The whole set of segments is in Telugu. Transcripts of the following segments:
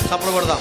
చప్పలు కొడదాం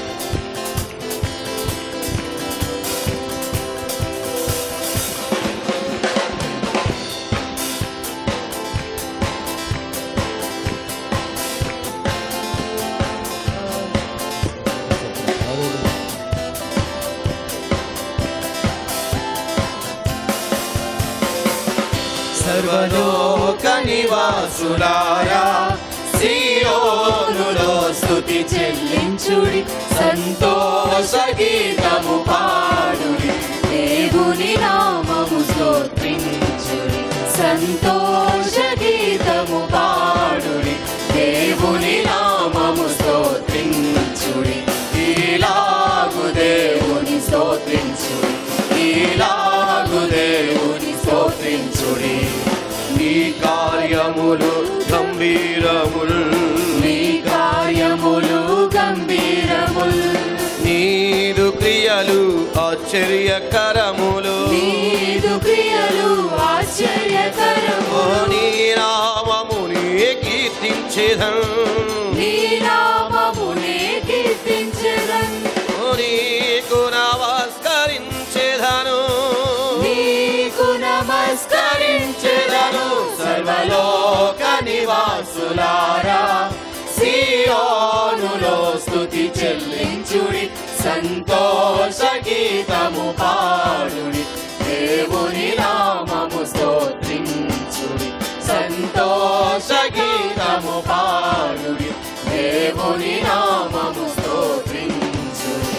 సర్వలోక నివాసులారా సియోనులో స్తుతి చెల్లించుడి సంతోష గీతము పాడుడి దేవుని నామము స్తోత్రించుడి సంతోష గీతము పాడుడి దేవుని నామము స్తోత్రించుడి ఈలాగు దేవుని స్తోత్రించుడి ఈలాగు దేవుని స్తోత్రించుడి నీ కార్యములు గంభీరములు నీ కార్యములు గంభీరముల్ నీదు క్రియలు ఆశ్చర్యకరములు నీదు క్రియలు ఓ ఆశ్చర్యకరము నీ నామముని కీర్తించేదన్ నీ నామమునే కీర్తించెదన్ ఓ నీకు నమస్కరించేదను నీకు నమస్కరించెదను సర్వలోక నివాసులారా సియోనులో స్తుతి చెల్లించుడి సంతోష గీతము పాడుడి దేవుని నామము స్తోత్రించుడి సంతోష గీతము పాడుడి దేవుని నామము స్తోత్రించుడి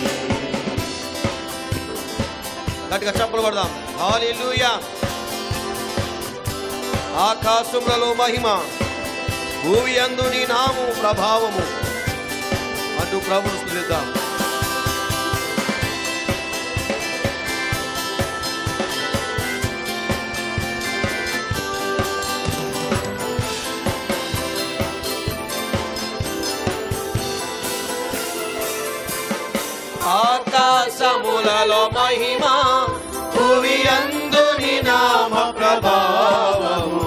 గట్టిగా చప్పలు కొడదాం హాలెలూయా ఆకాశములలో మహిమ భూమి అందు నీ నాము ప్రభావము అంటూ ప్రభును స్థుతిద్దాం ఆకాశములలో మహిమ భువి అందుని నామ ప్రభావము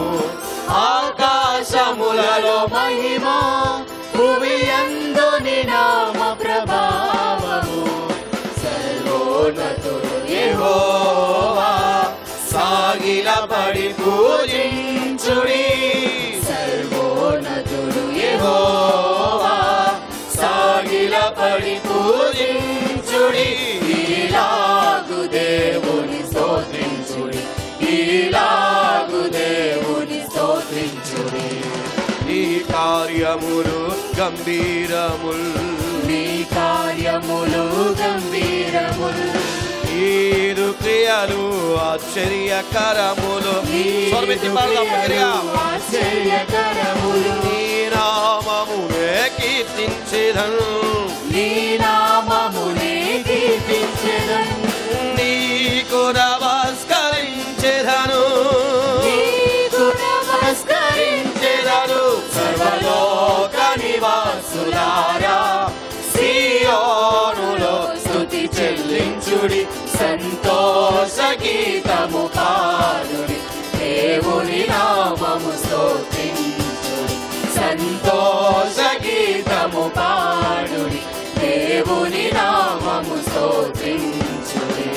ఆకాశములలో మహిమ భువి అందుని నామ ప్రభావము సర్వోన్నతుడు యెహోవా సాగిలపడి పూజించుడి సర్వోన్నతుడు యెహోవా సాగిలపడి పూజించుడి ఈలాగు దేవుని స్తోత్రించుడి ఈలాగు దేవుని స్తోత్రించుడి నీ కార్యములు గంభీరముల్ నీ కార్యములు గంభీరములు నీరు క్రియలు ఆశ్చర్యకరములు స్వరమెత్తి పాడదాం గట్టిగా. ఆశ్చర్యకరములు నీ నామమునే కీర్తించేదను నీ నామమునే కీర్తించెదన్ నీకు నమస్కరించేదను నీకు నమస్కరించెదను సర్వలోక నివాసులారా సియోనులో స్తుతి చెల్లించుడి సంతోష గీతము పాడుడి దేవుని నామము స్తోత్రించుడి సంతోష గీతము పాడుడి దేవుని నామము స్తోత్రించుడి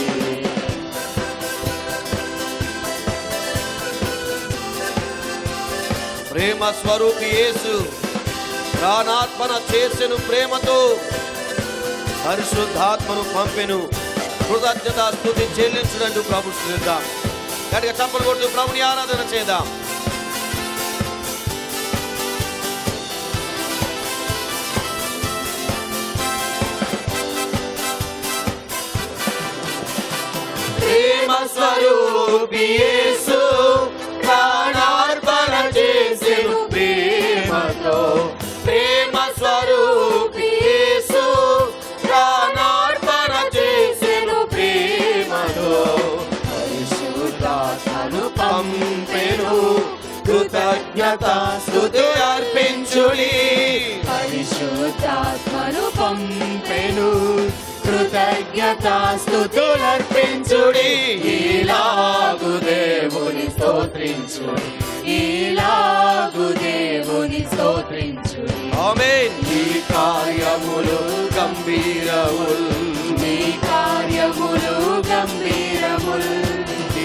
ప్రేమ స్వరూపి యేసు ప్రాణాత్మన చేసెను ప్రేమతో పరిశుద్ధాత్మను పంపెను కృతజ్ఞత స్థుతి చెల్లించుడంటూ ప్రభు శ్రద్ధాం గట్టిగా చప్పలు కొడుతూ ప్రభుని ఆరాధన చేద్దాం ప్రేమ స్వరూపి యేసు ప్రాణార్పణ చేసెను ప్రేమతో ప్రేమ స్వరూపి యేసు ప్రాణార్పణ చేసెను ప్రేమతో పరిశుద్ధాత్మను పంపెను కృతజ్ఞత స్తుతి అర్పించుడి పరిశుద్ధాత్మను పంపెను కృతజ్ఞత స్తుతులర్పించుడి ఈలాగు దేవుని స్తోత్రించుడి ఈలాగు దేవుని స్తోత్రించుడి ఆమేన్ ఈ కార్యములు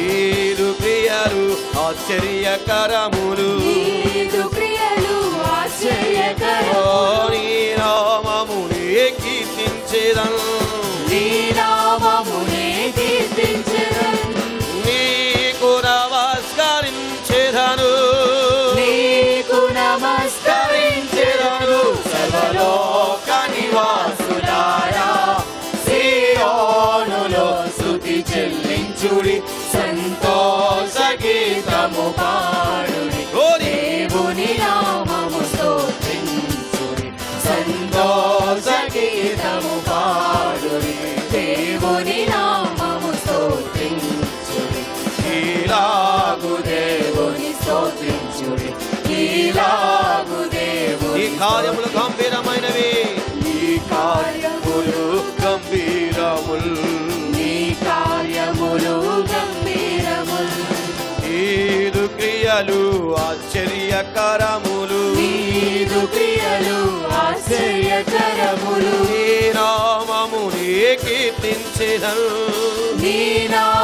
నీదు క్రియలు ఆశ్చర్యకరములు నీదు క్రియలు ఓ ఆశ్చర్యకరము నీ నామమునే కీర్తించేదను నీ నామమునే కీర్తించెదను నీకు నమస్కరించేదను నీకు నమస్కరించెదను సర్వలోక నివాసులారా సియోనులో స్తుతి చెల్లించుడి సంతోష గీతము పాడుడి ఓరి దేవుని నామము స్తోత్రించుడి సంతోష గీతము పాడుడి దేవుని నామము స్తోత్రించుడి ఈలాగు దేవుని స్తోత్రించుడి ఈలాగు ఈ దేవుని కార్యములు గంభీరమైనవి నీ కార్యములు గంభీరములు నీ కార్యములు గంభీరములు ఈదు క్రియలు ఆశ్చర్యకరములు నీదు క్రియలు ఆశ్చర్యకరములు నీ నామమునే కీర్తించేదను నీ నా